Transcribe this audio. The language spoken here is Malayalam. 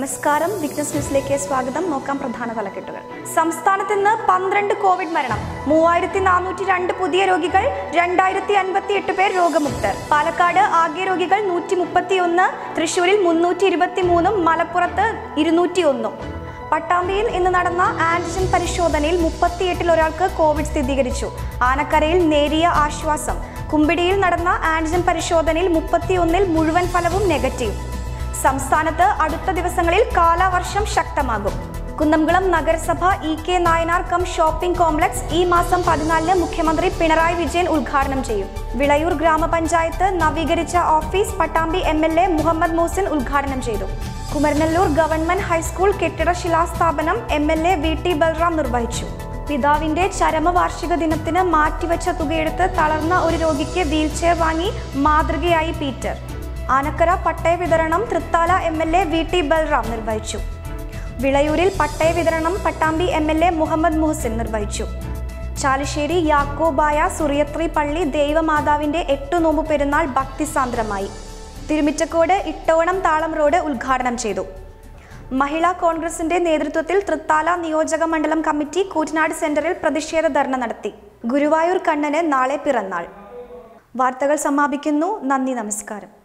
നമസ്കാരം വിഗ്നസ് ന്യൂസിലേക്ക് സ്വാഗതം നോക്കാം പ്രധാന തലക്കെട്ടുകൾ സംസ്ഥാനത്ത് ഇന്ന് പന്ത്രണ്ട് കോവിഡ് മരണം മൂവായിരത്തി നാനൂറ്റി രണ്ട് പുതിയ രോഗികൾ രണ്ടായിരത്തി അൻപത്തി എട്ട് പേർ രോഗമുക്തർ പാലക്കാട് ആകെ രോഗികൾ നൂറ്റി മുപ്പത്തി ഒന്ന് തൃശൂരിൽ മുന്നൂറ്റി ഇരുപത്തി മൂന്നും മലപ്പുറത്ത് ഇരുന്നൂറ്റി ഒന്നും പട്ടാമ്പിയിൽ ഇന്ന് നടന്ന ആന്റിജൻ പരിശോധനയിൽ മുപ്പത്തിയെട്ടിൽ ഒരാൾക്ക് കോവിഡ് സ്ഥിരീകരിച്ചു ആനക്കരയിൽ നേരിയ ആശ്വാസം കുമ്പിടിയിൽ നടന്ന ആന്റിജൻ പരിശോധനയിൽ മുപ്പത്തിയൊന്നിൽ മുഴുവൻ ഫലവും നെഗറ്റീവ് സംസ്ഥാനത്ത് അടുത്ത ദിവസങ്ങളിൽ കാലവർഷം ശക്തമാകും കുന്നംകുളം നഗരസഭ E K Nayanar cum shopping complex ഈ മാസം പതിനാലിന് മുഖ്യമന്ത്രി പിണറായി വിജയൻ ഉദ്ഘാടനം ചെയ്യും വിളയൂർ ഗ്രാമപഞ്ചായത്ത് നവീകരിച്ച office Pattambi M L A Muhammad Muhsin ഉദ്ഘാടനം ചെയ്തു കുമരനെല്ലൂർ ഗവൺമെന്റ് ഹൈസ്കൂൾ കെട്ടിട ശിലാസ്ഥാപനം M L A V T Balram നിർവഹിച്ചു പിതാവിന്റെ ചരമവാർഷിക ദിനത്തിന് മാറ്റിവെച്ച തുകയെടുത്ത് തളർന്ന ഒരു രോഗിക്ക് വീൽചെയർ വാങ്ങി മാതൃകയായി പീറ്റർ ആനക്കര പട്ടയ വിതരണം Thrithala M L A V T Balram നിർവഹിച്ചു വിളയൂരിൽ പട്ടയ വിതരണം Pattambi M L A Muhammad Muhsin നിർവഹിച്ചു ചാലിശ്ശേരി യാക്കോബായ സുറിയത്രി പള്ളി ദൈവമാതാവിന്റെ എട്ടു നോമ്പ് പെരുന്നാൾ ഭക്തിസാന്ദ്രമായി തിരുമിറ്റക്കോട് ഇട്ടോണം താളം റോഡ് ഉദ്ഘാടനം ചെയ്തു മഹിളാ കോൺഗ്രസിന്റെ നേതൃത്വത്തിൽ തൃത്താല നിയോജക മണ്ഡലം കമ്മിറ്റി കൂറ്റനാട് സെന്ററിൽ പ്രതിഷേധ ധർണ നടത്തി ഗുരുവായൂർ കണ്ണന് നാളെ പിറന്നാൾ വാർത്തകൾ സമാപിക്കുന്നു നന്ദി നമസ്കാരം